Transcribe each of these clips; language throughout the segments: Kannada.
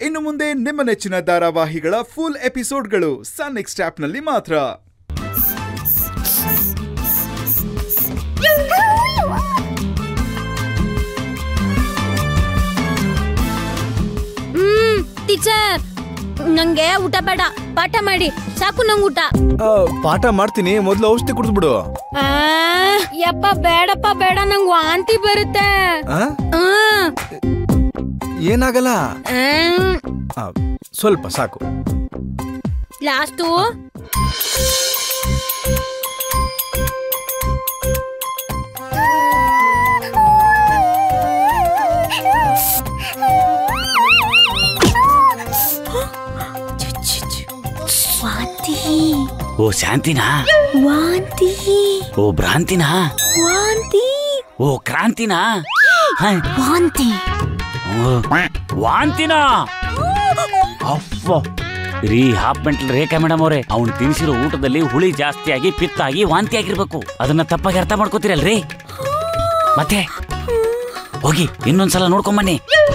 ಇನ್ನು ಮುಂದೆ ನಿಮ್ಮ ನೆಚ್ಚಿನ ಧಾರಾವಾಹಿಗಳ ಫುಲ್ ಎಪಿಸೋಡ್ಗಳು ಸನ್ ನೆಕ್ಸ್ಟ್ ಆಪ್ನಲ್ಲಿ ಮಾತ್ರ ಹ್ಮ್ ಟೀಚರ್ ನಂಗೆ ಊಟ ಬೇಡ ಪಾಠ ಮಾಡಿ ಸಾಕು ನಂಗ್ ಊಟ ಆ, ಪಾಠ ಮಾಡ್ತೀನಿ ಮೊದ್ಲು ಔಷಧಿ ಕುಡಿದ್ಬಿಡು ಆ, ಯಪ್ಪ ಬೇಡಪ್ಪ ಬೇಡ ನಂಗ್ ವಾಂತಿ ಬರುತ್ತೆ ಆ? ಆ, ಏನಾಗಲ್ಲ ಆಮ್, ಆ, ಸ್ವಲ್ಪ ಸಾಕು ಲಾಸ್ಟು ವಾಂತಿ ಓ ಶಾಂತಿನಾ ವಾಂತಿ ಓ ಭ್ರಾಂತಿನಾ ವಾಂತಿ ಓ ಕ್ರಾಂತಿನಾ ಹ, ವಾಂತಿ ಓ, ವಾಂತಿನಾ ಅಪ್ಪ ರೀ ಹಾಫ್ ಮೆಂಟಲ್ ರೇಖಾ ಮೇಡಮ್ ಅವರೇ ಅವ್ನು ತಿನ್ಸಿರೋ ಊಟದಲ್ಲಿ ಹುಳಿ ಜಾಸ್ತಿ ಆಗಿ ಪಿತ್ತಾಗಿ ವಾಂತಿ ಆಗಿರ್ಬೇಕು ಅದನ್ನ ತಪ್ಪಾಗಿ ಅರ್ಥ ಮಾಡ್ಕೋತೀರಲ್ರಿ ಮತ್ತೆ ಹೋಗಿ ಇನ್ನೊಂದ್ಸಲ ನೋಡ್ಕೊಂಬನ್ನಿ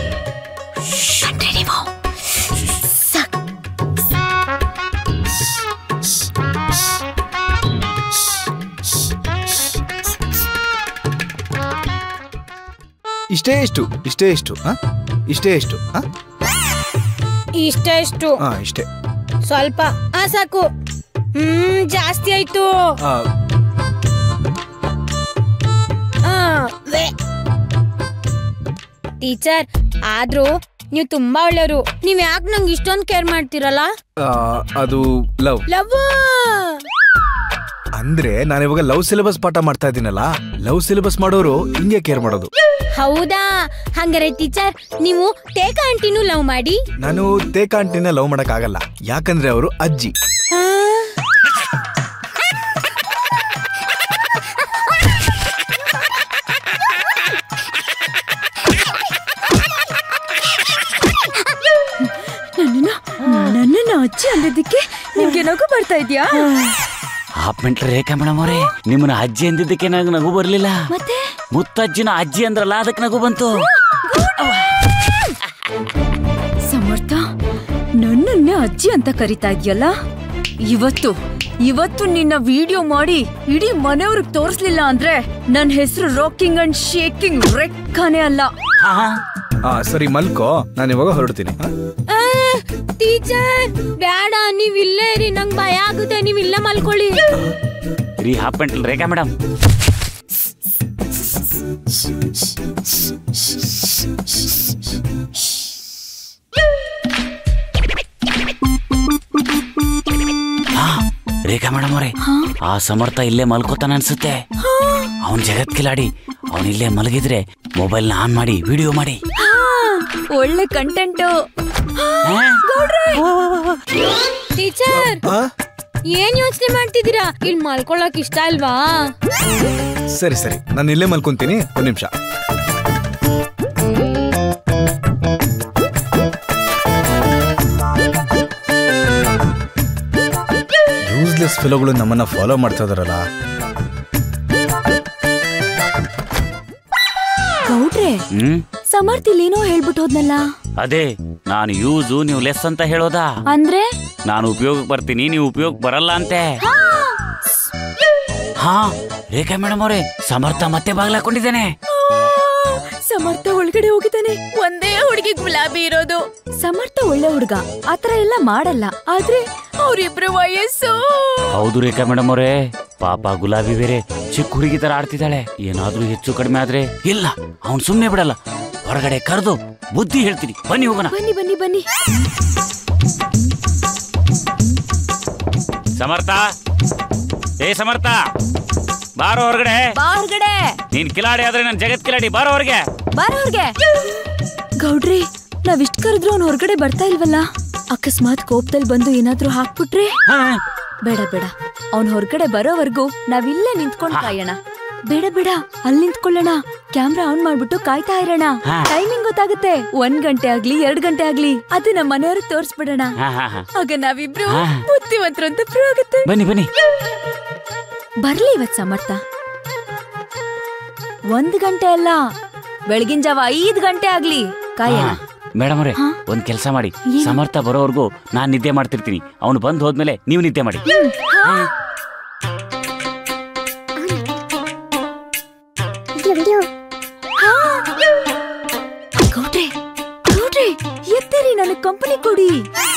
ಇಷ್ಟೇ ಇಷ್ಟು ಇಷ್ಟೇ ಇಷ್ಟು ಆ? ಇಷ್ಟೇ ಇಷ್ಟು ಆ? ಇಷ್ಟ ಎಷ್ಟು ಆ, ಇಷ್ಟೇ ಸ್ವಲ್ಪ ಆ ಸಾಕು ಹ್ಮ್ ಜಾಸ್ತಿ ಆಯ್ತು ಆ, ಆ, ವೆ. ಟೀಚರ್ ಆದ್ರೂ ನೀವು ತುಂಬಾ ಒಳ್ಳೆಯವರು ನೀವ್ ಯಾಕೆ ನಂಗೆ ಇಷ್ಟೊಂದು ಕೇರ್ ಮಾಡ್ತೀರಲ್ಲ ಆ, ಅದು ಲವ್ ಲವ್ ಅಂದ್ರೆ ನಾನು ಇವಾಗ ಲವ್ ಸಿಲೆಬಸ್ ಪಾಠ ಮಾಡ್ತಾ ಇದ್ದೀನಲ್ಲ ಲವ್ ಸಿಲೆಬಸ್ ಮಾಡೋರು ಹಿಂಗೆ ಕೇರ್ ಮಾಡೋದು ಹೌದಾ ಹಂಗಾರೆ ಟೀಚರ್ ನೀವು ಟೇಕ ಆಂಟಿನೂ ಲವ್ ಮಾಡಿ ನಾನು ತೇಕ ಆಂಟಿನ ಲವ್ ಮಾಡಕ್ ಆಗಲ್ಲ ಯಾಕಂದ್ರೆ ಅವರು ಅಜ್ಜಿ ಆ? ನನ್ನನ್ನ ಅಜ್ಜಿ ಅಂದಿದ್ದಕ್ಕೆ ನಿಮ್ಗೆ ನಗು ಬರ್ತಾ ಇದ್ಯಾ ಹಾಫ್ ಮೆಂಟಲ್ ರೇಖಾ ಮೇಡಮ್ ಅವರೇ ನಿಮ್ಮನ್ನ ಅಜ್ಜಿ ಅಂದಿದ್ದಕ್ಕೆ ನನಗೆ ನಗು ಬರ್ಲಿಲ್ಲ ಮತ್ತೆ ಮುತ್ತಜ್ಜಿನ ಅಜ್ಜಿ ಅಂದ್ರಲ್ಲ ಅದಕ್ಕೆ ನಗು ಬಂತು ಸಮರ್ಥ ನನ್ನನ್ನೇ ಅಜ್ಜಿ ಅಂತ ಕರಿತಾ ಇದ್ಯಲ್ಲ ಇವತ್ತು ಇವತ್ತು ನಿನ್ನ ವಿಡಿಯೋ ಮಾಡಿ ಇಡೀ ಮನೆಯವ್ರಿಗೆ ತೋರಿಸ್ಲಿಲ್ಲ ಅಂದ್ರೆ ನನ್ನ ಹೆಸರು ರಾಕಿಂಗ್ ಅಂಡ್ ಶೇಕಿಂಗ್ ರೆಕ್ಕಾನೇ ಅಲ್ಲ ಹಾ ಆ ಸರಿ ಮಲ್ಕೋ ನಾನು ಇವಾಗ ಹೊರಡ್ತೀನಿ ಆ? ಆ, ಟೀಚರ್ ಬೇಡ ನೀವ್ ಇಲ್ಲೇ ಇರಿ ನಂಗ್ ಭಯ ಆಗುತ್ತೆ ನೀವ್ ಇಲ್ಲೇ ಮಲ್ಕೊಳ್ಳಿ ರೀ half mental Rekha madam Rekha madam ಅವರೇ ಆ ಸಮರ್ಥ ಇಲ್ಲೇ ಮಲ್ಕೋತಾನ ಅನ್ಸುತ್ತೆ ಅವನ್ ಜಗತ್ ಕಿಲಾಡಿ ಅವನ್ ಇಲ್ಲೇ ಮಲಗಿದ್ರೆ ಮೊಬೈಲ್ ನ ಆನ್ ಮಾಡಿ ವಿಡಿಯೋ ಮಾಡಿ ಒಳ್ಳೆ ಕಂಟೆಂಟು ಟೀಚರ್ ಆ? ಏನ್ ಯೋಚನೆ ಮಾಡ್ತಿದ್ದೀರಾ ಇಲ್ಲಿ ಮಲ್ಕೊಳಕ್ ಇಷ್ಟ ಅಲ್ವಾ ಸರಿ ಸರಿ ನಾನು ಇಲ್ಲೇ ಮಲ್ಕೊಂತೀನಿ ಒಂದ್ ನಿಮಿಷ ಯೂಸ್ಲೆಸ್ ಫಿಲೋಗಳು ನಮ್ಮನ್ನ ಫಾಲೋ ಮಾಡ್ತಾ ಇದಾರಲ್ಲ ಗೌಡ್ರೆ ಹ್ಮ್ ಸಮರ್ಥ ಇಲ್ಲೇನೋ ಹೇಳ್ಬಿಟ್ಟು ಹೋದ್ನಲ್ಲ ಅದೇ ನಾನು ಯೂಸು ನೀವು ಲೆಸ್ ಅಂತ ಹೇಳೋದಾ ಅಂದ್ರೆ ನಾನು ಉಪಯೋಗಕ್ಕೆ ಬರ್ತೀನಿ ನೀವು ಉಪಯೋಗ ಬರಲ್ಲ ಅಂತೆ ಹಾ ರೇಖಾ ಮೇಡಮ್ ಅವರೇ ಸಮರ್ಥ ಮತ್ತೆ ಬಾಗ್ಲಾಕೊಂಡಿದ್ದೇನೆ ಸಮರ್ಥ ಒಳಗಡೆ ಹೋಗಿದ್ದಾನೆ ಒಂದೇ ಹುಡುಗಿ ಗುಲಾಬಿ ಇರೋದು ಸಮರ್ಥ ಒಳ್ಳೆ ಹುಡುಗ ಆತರ ಎಲ್ಲ ಮಾಡಲ್ಲ ಆದ್ರೆ ಅವ್ರಿಬ್ರು ವಯಸ್ಸು ಹೌದು ರೇಖಾ ಮೇಡಮ್ ಅವರೇ ಪಾಪ ಗುಲಾಬಿ ಬೇರೆ ಚಿಕ್ಕ ಹುಡುಗಿ ತರ ಆಡ್ತಿದ್ದಾಳೆ ಏನಾದ್ರೂ ಹೆಚ್ಚು ಕಡಿಮೆ ಆದ್ರೆ ಇಲ್ಲ ಅವ್ನ್ ಸುಮ್ನೆ ಬಿಡಲ್ಲ ಹೊರಗಡೆ ಕರೆದು ಬುದ್ಧಿ ಹೇಳ್ತೀನಿ ಬನ್ನಿ ಹೋಗೋಣ ಬನ್ನಿ ಬನ್ನಿ ಬನ್ನಿ ಸಮರ್ಥ ಏ ಸಮರ್ಥ ಬಾರೋ ಹೊರಗಡೆ ಬಾ ಹೊರ್ಗಡೆ ನೀನ್ ಕಿಲಾಡಿ ಆದ್ರೆ ನನ್ ಜಗತ್ ಕಿಲಾಡಿ ಬಾರೋ ಹೊರಗೆ ಬಾರೋರ್ಗೆ ಗೌಡ್ರಿ ನಾವ್ ಇಷ್ಟ್ ಕರೆದ್ರು ಅವ್ನ್ ಹೊರಗಡೆ ಬರ್ತಾ ಇಲ್ವಲ್ಲ ಅಕಸ್ಮಾತ್ ಕೋಪದಲ್ಲಿ ಬಂದು ಏನಾದ್ರೂ ಹಾಕ್ಬಿಟ್ರೆ ಬೇಡ ಬೇಡ ಅವ್ನ್ ಹೊರಗಡೆ ಬರೋವರ್ಗೂ ನಾವಿಲ್ಲೇ ನಿಂತ್ಕೊಂಡ್ ಕಾಯೋಣ ಬೇಡ ಬೇಡ ಅಲ್ಲಿ ನಿಂತ್ಕೊಳ್ಳೋಣ ಕ್ಯಾಮ್ರಾ ಆನ್ ಮಾಡ್ಬಿಟ್ಟು ಕಾಯ್ತಾ ಇರೋಣ ಹಾ. ಟೈಮಿಂಗ್ ಗೊತ್ತಾಗುತ್ತೆ ಒಂದ್ ಗಂಟೆ ಆಗ್ಲಿ ಎರಡ್ ಗಂಟೆ ಆಗ್ಲಿ ಅದು ನಮ್ಮ ಮನೆಯವ್ರಿಗೆ ತೋರ್ಸ್ಬಿಡೋಣ ಹಾ ಹಾ ಹಾ ಆಗ ನಾವಿಬ್ರು ಹಾ. ಬುದ್ಧಿವಂತರು ಅಂತ ಪ್ರೂವ್ ಆಗುತ್ತೆ ಬನ್ನಿ ಬನ್ನಿ ಬರ್ಲಿ ಇವತ್ ಸಮರ್ಥ ಒಂದ್ ಗಂಟೆ ಅಲ್ಲ ಬೆಳಗಿನ ಜಾವ ಐದ್ ಗಂಟೆ ಆಗ್ಲಿ ಕಾಯೋಣ ಹಾ, ಮೇಡಮ್ ಅವ್ರೆ ಒಂದ್ ಕೆಲಸ ಮಾಡಿ ಸಮರ್ಥ ಬರೋವರೆಗೂ ನಾನ್ ನಿದ್ದೆ ಮಾಡ್ತಿರ್ತೀನಿ ಅವ್ನು ಬಂದ್ ಹೋದ್ಮೇಲೆ ನೀವು ನಿದ್ದೆ ಮಾಡಿ ಗೌಡ್ರೆ ಗೌಡ್ರೆ ಎತ್ತೇರಿ ನನಗ್ ಕಂಪನಿ ಕೊಡಿ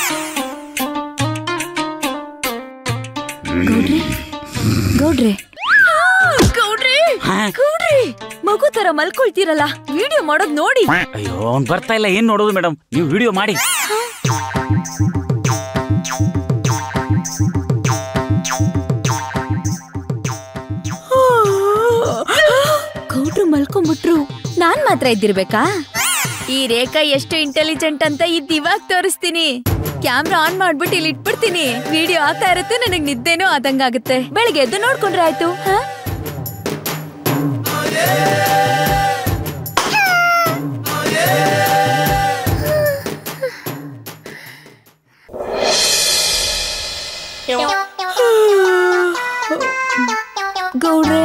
ಗೌಡ್ರೆ ಗೌಡ್ರೆ ಗೌಡ್ರೆ ಹಾ? ಗೌಡ್ರೆ ಮಗು ತರ ಮಲ್ಕೊಳ್ತೀರಲ್ಲ ವಿಡಿಯೋ ಮಾಡೋದ್ ನೋಡಿ ಅಯ್ಯೋ ಅವ್ನ್ ಬರ್ತಾ ಇಲ್ಲ ಏನ್ ನೋಡೋದು ಮೇಡಮ್ ನೀವು ವಿಡಿಯೋ ಮಾಡಿ ಗೌಡ್ರು ಮಲ್ಕೊಂಡ್ಬಿಟ್ರು ನಾನ್ ಮಾತ್ರ ಇದ್ದಿರ್ಬೇಕಾ ಈ ರೇಖಾ ಎಷ್ಟು ಇಂಟೆಲಿಜೆಂಟ್ ಅಂತ ಇದ್ ಇವಾಗ ತೋರಿಸ್ತೀನಿ ಕ್ಯಾಮ್ರಾ ಆನ್ ಮಾಡ್ಬಿಟ್ಟು ಇಲ್ಲಿ ಇಟ್ಬಿಡ್ತೀನಿ ವಿಡಿಯೋ ಆಗ್ತಾ ಇರುತ್ತೆ ನನಗ್ ನಿದ್ದೆನೂ ಆದಂಗಾಗುತ್ತೆ ಬೆಳಿಗ್ಗೆ ಎದ್ದು ನೋಡ್ಕೊಂಡ್ರೆ ಆಯ್ತು ಹಾ? ಗೌಡ್ರೆ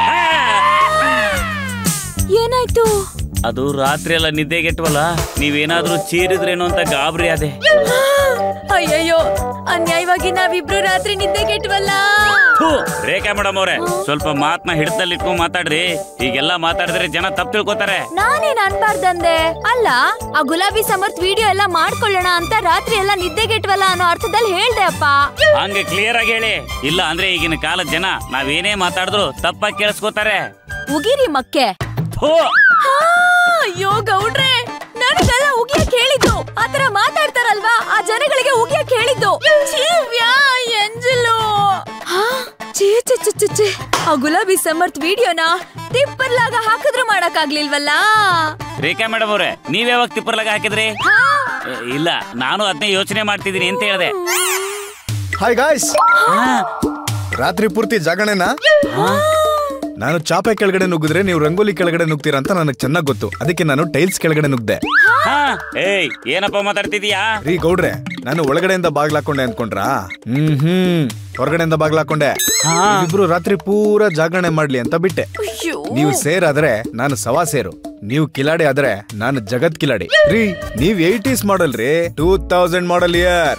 ಏನಾಯ್ತು ಅದು ರಾತ್ರಿ ಎಲ್ಲ ನಿದ್ದೆಗೆಟ್ವಲ್ಲ ನೀವೇನಾದ್ರೂ ಚೀರಿದ್ರೇನೋ ಅಂತ ಗಾಬರಿ ಅದೇ ಅಯ್ಯಯ್ಯೋ ಅನ್ಯಾಯವಾಗಿ ನಾವಿಬ್ರು ರಾತ್ರಿ ನಿದ್ದೆ ಕೆಟ್ವಲ್ಲ ಥು, ರೇಖಾ ಮೇಡಮ್ ಅವ್ರೆ ಸ್ವಲ್ಪ ಮಾತ್ನ ಹಿಡಿತಲ್ಲಿ ಇಟ್ಕೊಂಡ್ ಮಾತಾಡ್ರಿ ಹೀಗೆಲ್ಲ ಮಾತಾಡಿದ್ರೆ ಜನ ತಪ್ಪು ತಿಳ್ಕೊತಾರೆ ನಾನೇನ್ ಅನ್ಬಾರ್ದಂದೆ ಅಲ್ಲ ಆ ಗುಲಾಬಿ ಸಮರ್ಥ್ ವಿಡಿಯೋ ಎಲ್ಲ ಮಾಡ್ಕೊಳ್ಳೋಣ ಅಂತ ರಾತ್ರಿ ಎಲ್ಲ ನಿದ್ದೆಗೆಟ್ವಲ್ಲ ಅನ್ನೋ ಅರ್ಥದಲ್ಲಿ ಹೇಳ್ದೆ ಅಪ್ಪ ಹಂಗೆ ಕ್ಲಿಯರ್ ಆಗಿ ಹೇಳಿ ಇಲ್ಲ ಅಂದ್ರೆ ಈಗಿನ ಕಾಲದ ಜನ ನಾವೇನೇ ಮಾತಾಡಿದ್ರು ತಪ್ಪಾಗಿ ಕೇಳಿಸ್ಕೊತಾರೆ ಉಗಿರಿ ಮಕ್ಕೆ ಥು, ಹಾ, ಅಯ್ಯೋ ಗೌಡ್ರೆ ನನಗೆಲ್ಲ ಉಗಿಯಕ್ ಹೇಳಿದ್ದು ಆತರ ಮಾತಾಡ್ತಾರಲ್ವಾ ಆ ಜನಗಳಿಗೆ ಉಗಿಯಕ್ ಹೇಳಿದ್ದು ಚೀವ್ಯಾ ಎಂಜಲು ಹಾ, ಛೀ, ಛೀ, ಛೀ, ಛೀ, ಛೀ. ಆ ಗುಲಾಬಿ ಸಮರ್ಥ್ ವಿಡಿಯೋನ ಟಿಪ್ಪರ್ಲಾಗ ಹಾಕಿದ್ರು ಮಾಡಕ್ಕಾಗ್ಲಿಲ್ವಲ್ಲ ರೇಖಾ ಮೇಡಮ್ ಅವ್ರೆ ನೀವ್ ಯಾವಾಗ ತಿಪ್ಪರ್ಲಾಗ ಹಾಕಿದ್ರಿ ಹಾ, ಏ, ಇಲ್ಲ ನಾನು ಅದನ್ನೇ ಯೋಚನೆ ಮಾಡ್ತಿದ್ದೀನಿ ಅಂತ ಹೇಳ್ದೆ ಹಾಯ್ ಗಾಯ್ಸ್ ರಾತ್ರಿ ಪೂರ್ತಿ ಜಾಗರಣೆನಾ ನಾನು ಚಾಪೆ ಕೆಳಗಡೆ ನುಗ್ಗಿದ್ರೆ ನೀವು ರಂಗೋಲಿ ಕೆಳಗಡೆ ನುಗ್ತೀರಾ ಅಂತ ನನಗೆ ಚೆನ್ನಾಗ್ ಗೊತ್ತು ಅದಕ್ಕೆ ನಾನು ಟೈಲ್ಸ್ ಕೆಳಗಡೆ ನುಗ್ದೆ ಹಾ ಏಯ್ ಏನಪ್ಪ ಮಾತಾಡ್ತಿದೀಯಾ ರೀ ಗೌಡ್ರೆ ನಾನು ಒಳಗಡೆಯಿಂದ ಬಾಗ್ಲಾಕೊಂಡೆ ಅನ್ಕೊಂಡ್ರಾ ಹ್ಮ್ ಹ್ಮ್ ಹೊರಗಡೆಯಿಂದ ಬಾಗ್ಲಾಕೊಂಡೆ ಹಾ. ಇಬ್ರು ರಾತ್ರಿ ಪೂರಾ ಜಾಗರಣೆ ಮಾಡ್ಲಿ ಅಂತ ಬಿಟ್ಟೆ ಅಯ್ಯೋ. ನೀವು ಸೇರಾದ್ರೆ ನಾನು ಸವಾ ಸೇರು ನೀವು ಕಿಲಾಡಿ ಆದ್ರೆ ನಾನು ಜಗತ್ ಕಿಲಾಡಿ ರೀ ನೀವ್ ಏಯ್ಟೀಸ್ ಮಾಡಲ್ ರೀ ಟೂ ತೌಸಂಡ್ ಮಾಡಲ್ ಇಯರ್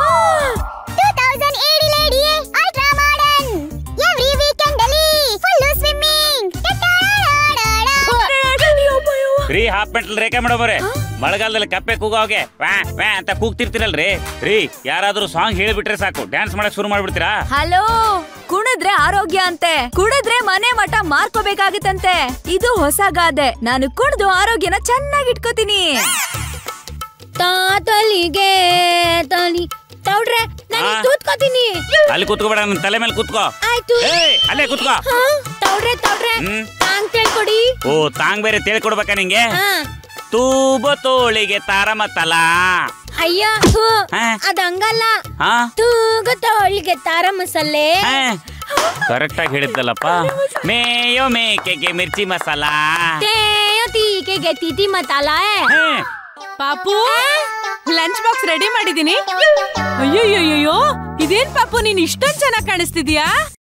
ರೀ ಹಾಫ್ ಮೆಂಟಲ್ ರೇಖಾ ಮೇಡಮ್ ಅವ್ರೆ ಮಳೆಗಾಲದಲ್ಲಿ ಕಪ್ಪೆ ಕೂಗೋಗೆ ವ್ಯಾ ವ್ಯಾ ಅಂತ ಕೂಗ್ತಿರ್ತಿರಲ್ರಿ ರೀ ಯಾರಾದ್ರೂ ಸಾಂಗ್ ಹೇಳಿಬಿಟ್ರೆ ಸಾಕು ಡ್ಯಾನ್ಸ್ ಮಾಡಕ್ ಶುರು ಮಾಡ್ಬಿಡ್ತೀರಾ ಹಲೋ ಕುಣಿದ್ರೆ ಆರೋಗ್ಯ ಅಂತೆ ಕುಡಿದ್ರೆ ಮನೆ ಮಠ ಮಾರ್ಕೋಬೇಕಾಗತ್ತಂತೆ ಇದು ಹೊಸ ಗಾದೆ ನಾನು ಕುಡ್ದು ಆರೋಗ್ಯನ ಚೆನ್ನಾಗಿ ಇಟ್ಕೋತೀನಿ ತಾತಲಿಗೆ ತಲಿ ತೌಡ್ರೆ ನಾನು ಆ? ತೂತ್ಕೋತೀನಿ ಅಲ್ಲಿ ಕೂತ್ಕೋಬೇಡ ನನ್ನ ತಲೆ ಮೇಲೆ ಕೂತ್ಕೋ ಆಯ್ತು ಏಯ್ ಅಲ್ಲೇ ಕೂತ್ಕೋ ಹಾ, ತೌಡ್ರೆ ತೌಡ್ರೆ ಹ್ಮ್. ತಾಂಗ್ ತಿಳ್ಕೊಡಿ ಓ ತಾಂಗ್ ಬೇರೆ ತಿಳ್ಕೊಡ್ಬೇಕಾ ನಿಂಗೆ ಹಾ ತೂಬ ತೋಳಿಗೆ ತಾರಮತ್ತಲ ಅಯ್ಯ ಥು, ಹಾ? ಅದ್ ಹಂಗಲ್ಲ ಹಾ ತೂಗ ತೋಳಿಗೆ ತಾರ ಮಸಾಲೆ ಕರೆಕ್ಟ್ ಆಗಿ ಹೇಳಿದ್ದಲ್ಲಪ್ಪ ಮೇಯೋ ಮೇಕೆಗೆ ಮಿರ್ಚಿ ಮಸಾಲ ತೇಯೋ ತೀಕೆಗೆ ತಿಥಿ ಮಸಾಲ ಹಾ. ಪಾಪು ಲಂಚ್ ಬಾಕ್ಸ್ ರೆಡಿ ಮಾಡಿದೀನಿ ಅಯ್ಯಯ್ಯೋ ಇದೇನ್ ಪಾಪು ನೀನ್ ಇಷ್ಟೊಂದ್ ಚೆನ್ನಾಗ್ ಕಾಣಿಸ್ತಿದ್ಯಾ